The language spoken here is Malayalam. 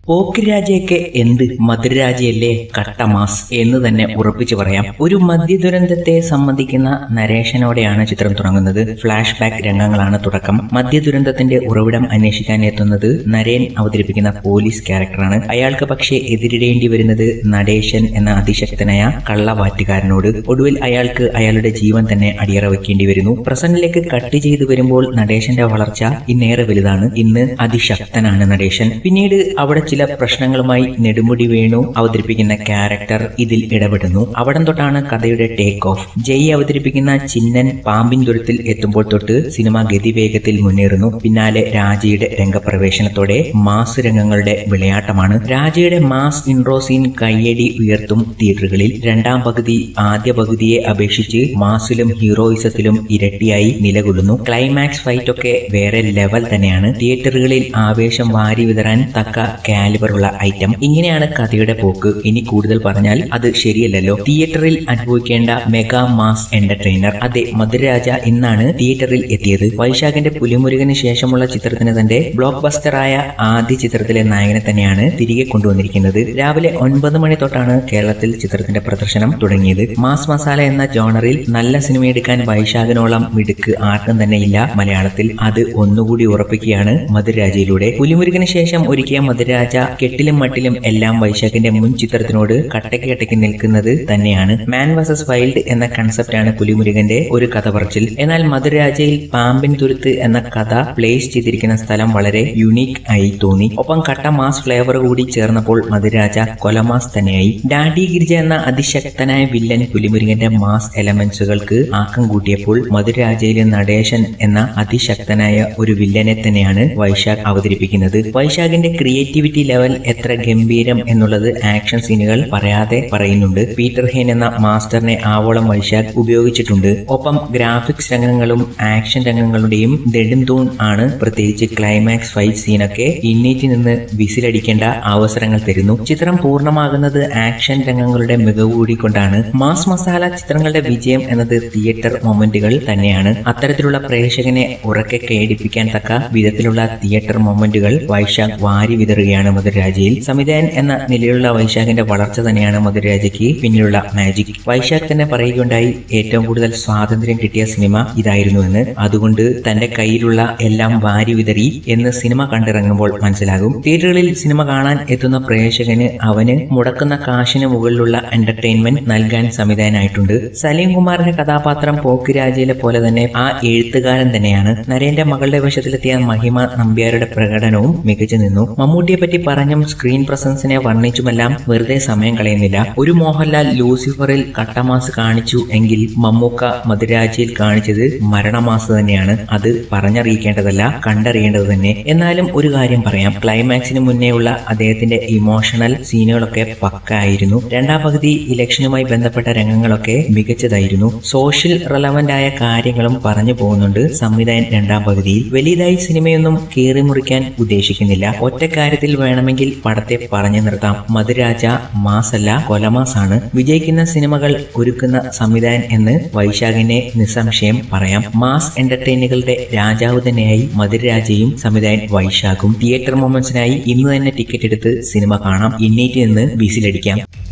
പോക്കിരാജയൊക്കെ എന്ത് മധുരരാജയല്ലേ കട്ടമാസ് എന്ന് തന്നെ ഉറപ്പിച്ചു പറയാം ഒരു മദ്യദുരന്തത്തെ സംബന്ധിക്കുന്ന നരേഷനോടെയാണ് ചിത്രം തുടങ്ങുന്നത് ഫ്ലാഷ് ബാക്ക് രംഗങ്ങളാണ് തുടക്കം മദ്യദുരന്തത്തിന്റെ ഉറവിടം അന്വേഷിക്കാൻ എത്തുന്നത് നരേൻ അവതരിപ്പിക്കുന്ന പോലീസ് ക്യാരക്ടറാണ് അയാൾക്ക് പക്ഷേ എതിരിടേണ്ടി വരുന്നത് നടേശൻ എന്ന അതിശക്തനായ കള്ളവാറ്റുകാരനോട് ഒടുവിൽ അയാൾക്ക് അയാളുടെ ജീവൻ തന്നെ അടിയറ വെക്കേണ്ടി വരുന്നു പ്രസന്റിലേക്ക് കട്ട് ചെയ്തു വരുമ്പോൾ നടേശന്റെ വളർച്ച ഇന്നേറെ വലുതാണ് ഇന്ന് അതിശക്തനാണ് നടേശൻ പിന്നീട് അവിടെ ചില പ്രശ്നങ്ങളുമായി നെടുമുടി വേണു അവതരിപ്പിക്കുന്ന ക്യാരക്ടർ ഇതിൽ ഇടപെടുന്നു അവിടം തൊട്ടാണ് കഥയുടെ ടേക്ക് ഓഫ് ജയ് അവതരിപ്പിക്കുന്ന ചിന്നൻ പാമ്പിൻ ദുരത്തിൽ എത്തുമ്പോൾ തൊട്ട് സിനിമ ഗതിവേഗത്തിൽ മുന്നേറുന്നു പിന്നാലെ രാജയുടെ രംഗപ്രവേശനത്തോടെ മാസ് രംഗങ്ങളുടെ വിളയാട്ടമാണ് രാജയുടെ മാസ് ഇൻട്രോ സീൻ കയ്യടി ഉയർത്തും തിയേറ്ററുകളിൽ രണ്ടാം പകുതി ആദ്യ പകുതിയെ അപേക്ഷിച്ച് മാസിലും ഹീറോയിസത്തിലും ഇരട്ടിയായി നിലകൊള്ളുന്നു ക്ലൈമാക്സ് ഫൈറ്റ് ഒക്കെ വേറെ ലെവൽ തന്നെയാണ് തിയേറ്ററുകളിൽ ആവേശം വാരി വിതറാൻ തക്ക കാലിബറുള്ള ഐറ്റം ഇങ്ങനെയാണ് കഥയുടെ പോക്ക് ഇനി കൂടുതൽ പറഞ്ഞാൽ അത് ശരിയല്ലല്ലോ തിയേറ്ററിൽ അനുഭവിക്കേണ്ട മെഗാ മാസ് എന്റർടൈനർ അതെ മധുരരാജ ഇന്നാണ് തിയേറ്ററിൽ എത്തിയത് വൈശാഖിന്റെ പുലിമുരുകന് ശേഷമുള്ള ചിത്രത്തിന് തന്റെ ബ്ലോക്ക് ബസ്റ്ററായ ആദ്യ ചിത്രത്തിലെ നായകനെ തന്നെയാണ് തിരികെ കൊണ്ടുവന്നിരിക്കുന്നത് രാവിലെ ഒൻപത് മണി തൊട്ടാണ് കേരളത്തിൽ ചിത്രത്തിന്റെ പ്രദർശനം തുടങ്ങിയത് മാസ് മസാല എന്ന ജോണറിൽ നല്ല സിനിമ എടുക്കാൻ വൈശാഖിനോളം മിടുക്ക് ആർക്കും തന്നെ ഇല്ല മലയാളത്തിൽ അത് ഒന്നുകൂടി ഉറപ്പിക്കുകയാണ് മധുരരാജയിലൂടെ പുലിമുരുകന് ശേഷം ഒരുക്കിയ മധുരരാജ കെട്ടിലും മട്ടിലും എല്ലാം വൈശാഖിന്റെ മുൻ ചിത്രത്തിനോട് കട്ടയ്ക്ക് കട്ടയ്ക്ക് നിൽക്കുന്നത് തന്നെയാണ് മാൻ വേഴ്സസ് വൈൽഡ് എന്ന കൺസെപ്റ്റാണ് പുലിമുരുകന്റെ ഒരു കഥ പറച്ചിൽ എന്നാൽ മധുരരാജയിൽ പാമ്പിൻ തുരുത്ത് എന്ന കഥ പ്ലേസ് ചെയ്തിരിക്കുന്ന സ്ഥലം വളരെ യുണീക്ക് ആയി തോന്നി ഒപ്പം കട്ട മാസ് ഫ്ലേവർ കൂടി ചേർന്നപ്പോൾ മധുരരാജ കൊലമാസ് തന്നെയായി ഡാഡി ഗിരിജ എന്ന അതിശക്തനായ വില്ലൻ പുലിമുരുകന്റെ മാസ് എലമെന്റ്സുകൾക്ക് ആക്കം കൂട്ടിയപ്പോൾ മധുരരാജയിലെ നടേശൻ എന്ന അതിശക്തനായ ഒരു വില്ലനെ തന്നെയാണ് വൈശാഖ് അവതരിപ്പിക്കുന്നത് വൈശാഖിന്റെ ക്രിയേറ്റിവിറ്റി ലെവൽ എത്ര ഗംഭീരം എന്നുള്ളത് ആക്ഷൻ സീനുകൾ പറയാതെ പറയുന്നുണ്ട് പീറ്റർ ഹെയ്ൻ എന്ന മാസ്റ്ററിനെ ആവോളം വൈശാഖ് ഉപയോഗിച്ചിട്ടുണ്ട് ഒപ്പം ഗ്രാഫിക്സ് രംഗങ്ങളും ആക്ഷൻ രംഗങ്ങളുടെയും നെടുന്തൂൺ ആണ് പ്രത്യേകിച്ച് ക്ലൈമാക്സ് ഫൈറ്റ് സീനൊക്കെ ഇന്നേറ്റ് നിന്ന് വിസിലടിക്കേണ്ട അവസരങ്ങൾ തരുന്നു ചിത്രം പൂർണ്ണമാകുന്നത് ആക്ഷൻ രംഗങ്ങളുടെ മികവ് കൂടി കൊണ്ടാണ് മാസ് മസാല ചിത്രങ്ങളുടെ വിജയം എന്നത് തിയേറ്റർ മൊമെന്റുകൾ തന്നെയാണ് അത്തരത്തിലുള്ള പ്രേക്ഷകനെ ഉറക്കെ കേടിപ്പിക്കാൻ തക്ക വിധത്തിലുള്ള തിയേറ്റർ മൊമെന്റുകൾ വൈശാഖ് വാരി വിതറുകയാണ് മധുരരാജയിൽ സംവിധായകൻ എന്ന നിലയിലുള്ള വൈശാഖിന്റെ വളർച്ച തന്നെയാണ് മധുരരാജയ്ക്ക് പിന്നിലുള്ള മാജിക് വൈശാഖ് തന്നെ പറയുകയുണ്ടായി ഏറ്റവും കൂടുതൽ സ്വാതന്ത്ര്യം കിട്ടിയ സിനിമ ഇതായിരുന്നുവെന്ന് അതുകൊണ്ട് തന്റെ കയ്യിലുള്ള എല്ലാം വാരി വിതറി എന്ന് സിനിമ കണ്ടിറങ്ങുമ്പോൾ മനസ്സിലാകും തിയേറ്ററുകളിൽ സിനിമ കാണാൻ എത്തുന്ന പ്രേക്ഷകന് അവന് മുടക്കുന്ന കാശിന് മുകളിലുള്ള എന്റർടൈൻമെന്റ് നൽകാൻ സംവിധായകനായിട്ടുണ്ട് സലീം കുമാറിന്റെ കഥാപാത്രം പോക്കിരാജയിലെ പോലെ തന്നെ ആ എഴുത്തുകാരൻ തന്നെയാണ് നരേന്റെ മകളുടെ വേഷത്തിലെത്തിയ മഹിമ നമ്പ്യാരുടെ പ്രകടനവും മികച്ചു നിന്നു മമ്മൂട്ടിയെ പറ്റി പറഞ്ഞും സ്ക്രീൻ പ്രസൻസിനെ വർണ്ണിച്ചുമെല്ലാം വെറുതെ സമയം കളയുന്നില്ല ഒരു മോഹൻലാൽ ലൂസിഫറിൽ കട്ടമാസ് കാണിച്ചു എങ്കിൽ മമ്മൂക്ക മധുരാജയിൽ കാണിച്ചത് മരണമാസ് തന്നെയാണ് അത് പറഞ്ഞറിയിക്കേണ്ടതല്ല കണ്ടറിയേണ്ടത് തന്നെ എന്നാലും ഒരു കാര്യം പറയാം ക്ലൈമാക്സിന് മുന്നേയുള്ള അദ്ദേഹത്തിന്റെ ഇമോഷണൽ സീനുകളൊക്കെ പക്ക ആയിരുന്നു രണ്ടാം പകുതി ഇലക്ഷനുമായി ബന്ധപ്പെട്ട രംഗങ്ങളൊക്കെ മികച്ചതായിരുന്നു സോഷ്യൽ റെലവന്റ് ആയ കാര്യങ്ങളും പറഞ്ഞു പോകുന്നുണ്ട് സംവിധായകൻ രണ്ടാം പകുതിയിൽ വലിയതായി സിനിമയൊന്നും കീറി മുറിക്കാൻ ഉദ്ദേശിക്കുന്നില്ല ഒറ്റ കാര്യത്തിൽ വേണമെങ്കിൽ പടത്തെ പറഞ്ഞു നിർത്താം മധുരാജ മാസല്ല കൊലമാസാണ് വിജയിക്കുന്ന സിനിമകൾ ഒരുക്കുന്ന സംവിധായകൻ എന്ന് വൈശാഖിനെ നിസ്സംശയം പറയാം മാസ് എന്റർടൈനുകളുടെ രാജാവ് തന്നെയായി മധുരരാജയും സംവിധായകൻ വൈശാഖും തിയേറ്റർ മൊമെന്റ്സിനായി ഇന്ന് തന്നെ ടിക്കറ്റ് എടുത്ത് സിനിമ കാണാം ഇന്നേറ്റ് നിന്ന് വിസിലടിക്കാം